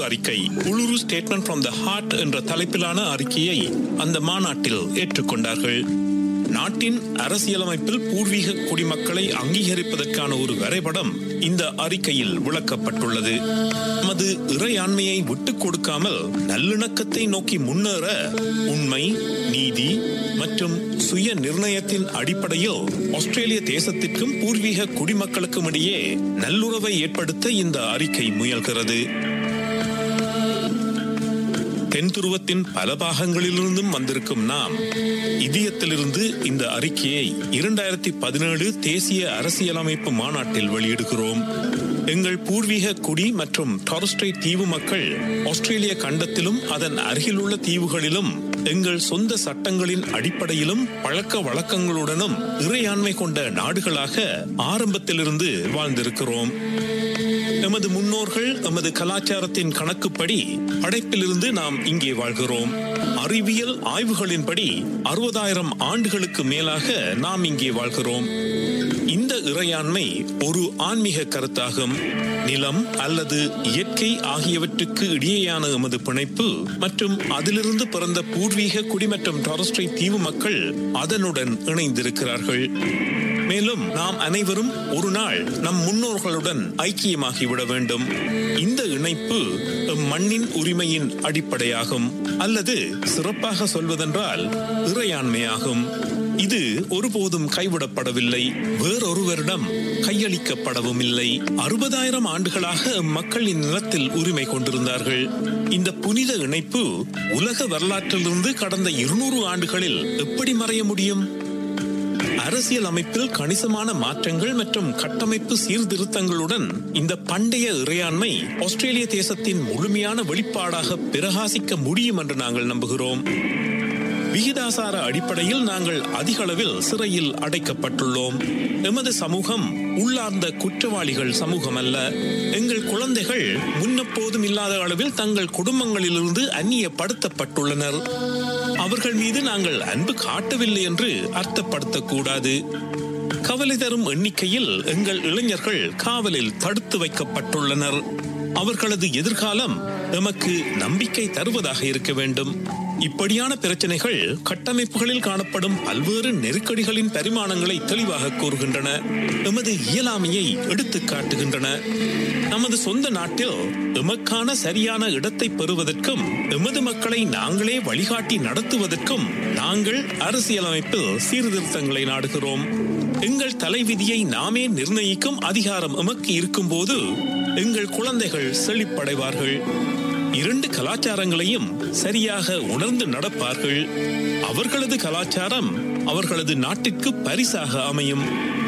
அறிக்கை Uluru statement from the heart என்ற தலைப்பிலான அறிக்கையை அந்த மாநாட்டில் ஏற்றுக்கொண்டார்கள் நாட்டின் அரசியலமைப்பில் பூர்வீக குடிமக்களை அங்கீகரிப்பதற்கான ஒரு வரைபடம் இந்த அறிக்கையில் விளக்கப்பட்டுள்ளது நமது இறையாண்மையை விட்டுக் கொடுக்காமல் நல்லிணக்கத்தை நோக்கி முன்னேற உண்மை நீதி மற்றும் சுய நிர்ணயத்தின் அடிப்படையில் ஆஸ்திரேலிய தேசத்திற்கும் பூர்வீக குடிமக்களுக்கும் இடையே நல்லுறவை ஏற்படுத்த இந்த அறிக்கை முயல்கிறது தென் துருவத்தின் பல பாகங்களிலிருந்தும் வந்திருக்கும் நாம் இதயத்திலிருந்து இந்த அறிக்கையை இரண்டாயிரத்தி பதினேழு தேசிய அரசியலமைப்பு மாநாட்டில் வெளியிடுகிறோம் எங்கள் பூர்வீக குடி மற்றும் டாரஸ்ட்ரைட் தீவு மக்கள் ஆஸ்திரேலிய கண்டத்திலும் அதன் அருகிலுள்ள தீவுகளிலும் எங்கள் சொந்த சட்டங்களின் அடிப்படையிலும் பழக்க வழக்கங்களுடனும் இறையாண்மை கொண்ட நாடுகளாக ஆரம்பத்திலிருந்து வாழ்ந்திருக்கிறோம் எமது முன்னோர்கள் எமது கலாச்சாரத்தின் கணக்குப்படி படைப்பிலிருந்து நாம் இங்கே வாழ்கிறோம் அறிவியல் ஆய்வுகளின்படி அறுபதாயிரம் ஆண்டுகளுக்கு மேலாக நாம் இங்கே வாழ்கிறோம் இந்த இறையாண்மை ஒரு ஆன்மீக கருத்தாகும் நிலம் அல்லது இயற்கை ஆகியவற்றுக்கு இடையேயான எமது பிணைப்பு மற்றும் அதிலிருந்து பிறந்த பூர்வீக குடி மற்றும் டாரஸ்ட்ரை தீவு மக்கள் அதனுடன் இணைந்திருக்கிறார்கள் மேலும் நாம் அனைவரும் ஒரு நாள் நம் முன்னோர்களுடன் ஐக்கியமாகிவிட வேண்டும் இந்த இணைப்பு மண்ணின் உரிமையின் அடிப்படையாகும் அல்லது சிறப்பாக சொல்வதென்றால் இறையாண்மையாகும் இது ஒருபோதும் கைவிடப்படவில்லை வேறொருவரிடம் கையளிக்கப்படவும் இல்லை அறுபதாயிரம் ஆண்டுகளாக மக்கள் இந்நிலத்தில் உரிமை கொண்டிருந்தார்கள் இந்த புனித இணைப்பு உலக வரலாற்றிலிருந்து கடந்த இருநூறு ஆண்டுகளில் எப்படி மறைய முடியும் அரசியல் அமைப்பில் கணிசமான மாற்றங்கள் மற்றும் கட்டமைப்பு சீர்திருத்தங்களுடன் இந்த பண்டைய இறையாண்மை ஆஸ்திரேலிய தேசத்தின் முழுமையான வெளிப்பாடாக பிரகாசிக்க முடியும் என்று நாங்கள் நம்புகிறோம் விகிதாசார அடிப்படையில் நாங்கள் அதிக அளவில் சிறையில் அடைக்கப்பட்டுள்ளோம் எமது சமூகம் உள்ளார்ந்த குற்றவாளிகள் சமூகம் அல்ல எங்கள் குழந்தைகள் முன்னெப்போதும் இல்லாத அளவில் தங்கள் குடும்பங்களிலிருந்து அந்நியப்படுத்தப்பட்டுள்ளனர் அவர்கள் மீது நாங்கள் அன்பு காட்டவில்லை என்று அர்த்தப்படுத்தக்கூடாது கவலை தரும் எண்ணிக்கையில் எங்கள் இளைஞர்கள் காவலில் தடுத்து வைக்கப்பட்டுள்ளனர் அவர்களது எதிர்காலம் எமக்கு நம்பிக்கை தருவதாக இருக்க வேண்டும் இப்படியான பிரச்சனைகள் கட்டமைப்புகளில் காணப்படும் பல்வேறு நெருக்கடிகளின் பரிமாணங்களை தெளிவாக கூறுகின்றன எமது இயலாமையை எடுத்து காட்டுகின்றன நமது சொந்த நாட்டில் எமக்கான சரியான இடத்தை பெறுவதற்கும் எமது மக்களை நாங்களே வழிகாட்டி நடத்துவதற்கும் நாங்கள் அரசியலமைப்பில் சீர்திருத்தங்களை நாடுகிறோம் எங்கள் தலைவிதியை நாமே நிர்ணயிக்கும் அதிகாரம் எமக்கு இருக்கும் போது எங்கள் குழந்தைகள் செழிப்படைவார்கள் இரண்டு கலாச்சாரங்களையும் சரியாக உணர்ந்து நடப்பார்கள் அவர்களது கலாச்சாரம் அவர்களது நாட்டிற்கு பரிசாக அமையும்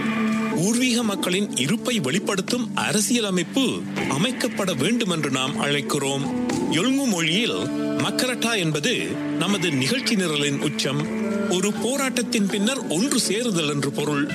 பூர்வீக மக்களின் இருப்பை வெளிப்படுத்தும் அரசியலமைப்பு அமைக்கப்பட வேண்டும் என்று நாம் அழைக்கிறோம் எழுங்கு மொழியில் மக்கரட்டா என்பது நமது நிகழ்ச்சி நிரலின் உச்சம் ஒரு போராட்டத்தின் பின்னர் ஒன்று சேருதல் என்று பொருள்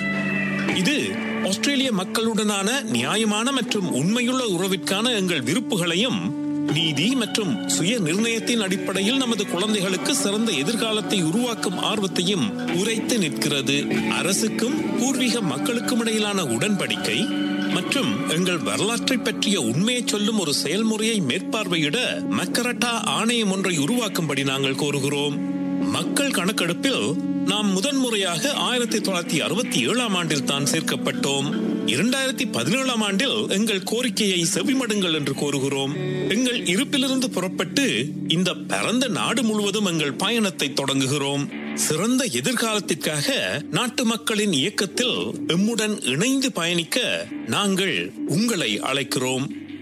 இது ஆஸ்திரேலிய மக்களுடனான நியாயமான மற்றும் உண்மையுள்ள உறவிற்கான எங்கள் விருப்புகளையும் நீதி மற்றும் சுய நிர்ணயத்தின் அடிப்படையில் நமது குழந்தைகளுக்கு சிறந்த எதிர்காலத்தை உருவாக்கும் ஆர்வத்தையும் உரைத்து நிற்கிறது அரசுக்கும் பூர்வீக மக்களுக்கும் இடையிலான உடன்படிக்கை மற்றும் எங்கள் வரலாற்றை பற்றிய உண்மையை சொல்லும் ஒரு செயல்முறையை மேற்பார்வையிட மக்கரட்டா ஆணையம் ஒன்றை உருவாக்கும்படி நாங்கள் கோருகிறோம் மக்கள் கணக்கெடுப்பில் நாம் முதன்முறையாக ஆயிரத்தி தொள்ளாயிரத்தி அறுபத்தி ஏழாம் ஆண்டில் தான் சேர்க்கப்பட்டோம் இரண்டாயிரத்தி பதினேழாம் ஆண்டில் எங்கள் கோரிக்கையை செவிமடுங்கள் என்று கோருகிறோம் எங்கள் இருப்பிலிருந்து புறப்பட்டு இந்த பரந்த நாடு முழுவதும் எங்கள் பயணத்தை தொடங்குகிறோம் சிறந்த எதிர்காலத்திற்காக நாட்டு மக்களின் இயக்கத்தில் எம்முடன் இணைந்து பயணிக்க நாங்கள் உங்களை அழைக்கிறோம்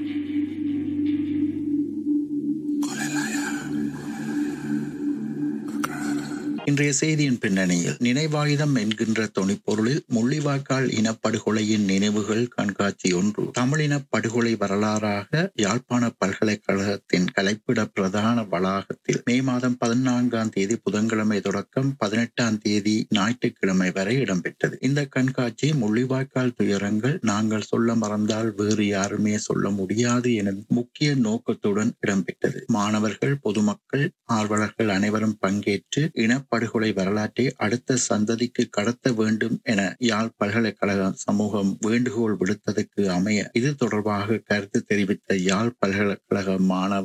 இன்றைய செய்தியின் பின்னணியில் நினைவாயுதம் என்கின்ற தொனிப்பொருளில் முள்ளிவாய்க்கால் இனப்படுகொலையின் நினைவுகள் கண்காட்சி ஒன்று தமிழின படுகொலை வரலாறாக யாழ்ப்பாண பல்கலைக்கழகத்தின் கலைப்பிட பிரதான வளாகத்தில் மே மாதம் பதினான்காம் தேதி புதன்கிழமை தொடக்கம் பதினெட்டாம் தேதி ஞாயிற்றுக்கிழமை வரை இடம்பெற்றது இந்த கண்காட்சி முள்ளிவாய்க்கால் துயரங்கள் நாங்கள் சொல்ல மறந்தால் வேறு யாருமே சொல்ல முடியாது என முக்கிய நோக்கத்துடன் இடம்பெற்றது மாணவர்கள் பொதுமக்கள் ஆர்வலர்கள் அனைவரும் பங்கேற்று இனப்படுகொலை வரலாற்றை அடுத்த சந்ததிக்கு கடத்த வேண்டும் என யாழ் பல்கலைக்கழக சமூகம் வேண்டுகோள் விடுத்ததற்கு அமைய இது தொடர்பாக கருத்து தெரிவித்த யாழ் பல்கலைக்கழக மாணவ